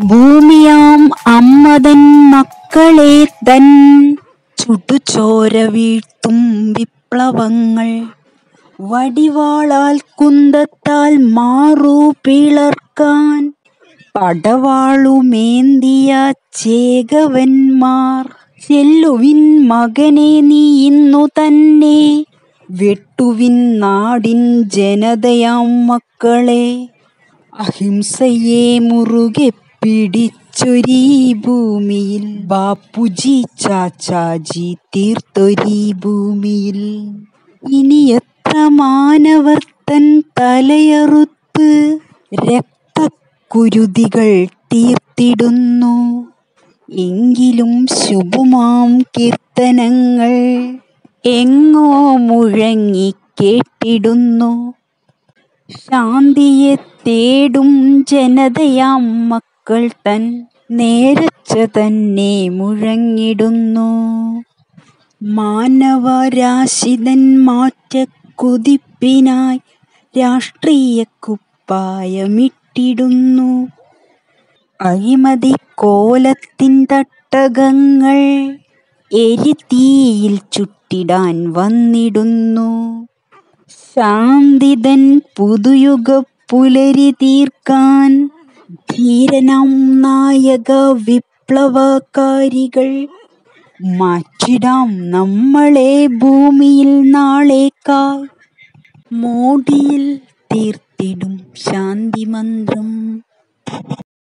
ഭൂമിയാം അമ്മതൻ മക്കളെ തൻ ചുടുചോര വീഴ്ത്തും വിപ്ലവങ്ങൾ വടിവാളാൽ കുന്തത്താൽ മാറു പിളർക്കാൻ പടവാളുമേന്തിയ ചേകവന്മാർ ചെല്ലുവിൻ മകനെ നീ ഇന്നു തന്നെ വെട്ടുവിൻ നാടിൻ ജനതയാം മക്കളെ അഹിംസയെ മുറുകെ പിടിച്ചൊരീ ഭൂമിയിൽ ബാപ്പുജി ചാച്ചാജി തീർത്തൊരീ ഭൂമിയിൽ ഇനി എത്ര മാനവർ തൻ തലയറുത്ത് രക്തക്കുരുതികൾ തീർത്തിടുന്നു എങ്കിലും ശുഭമാം കീർത്തനങ്ങൾ എങ്ങോ മുഴങ്ങി കേട്ടിടുന്നു ശാന്തിയെ തേടും ജനതയാം മക്കൾ തൻ നേരച്ച തന്നെ മുഴങ്ങിടുന്നു മാനവരാശിതൻ മാറ്റക്കുതിപ്പിനായി രാഷ്ട്രീയ കുപ്പായമിട്ടിടുന്നു അഴിമതി കോലത്തിൻ തട്ടകങ്ങൾ എരിതീയിൽ ചുട്ടിടാൻ വന്നിടുന്നു ശാന്തിതൻ പുതുയുഗ പുലരി തീർക്കാൻ ധീരനാം നായക വിപ്ലവകാരികൾ മാറ്റിടാം നമ്മളെ ഭൂമിയിൽ നാളേക്കായി മോടിയിൽ തീർത്തിടും ശാന്തി മന്ത്രം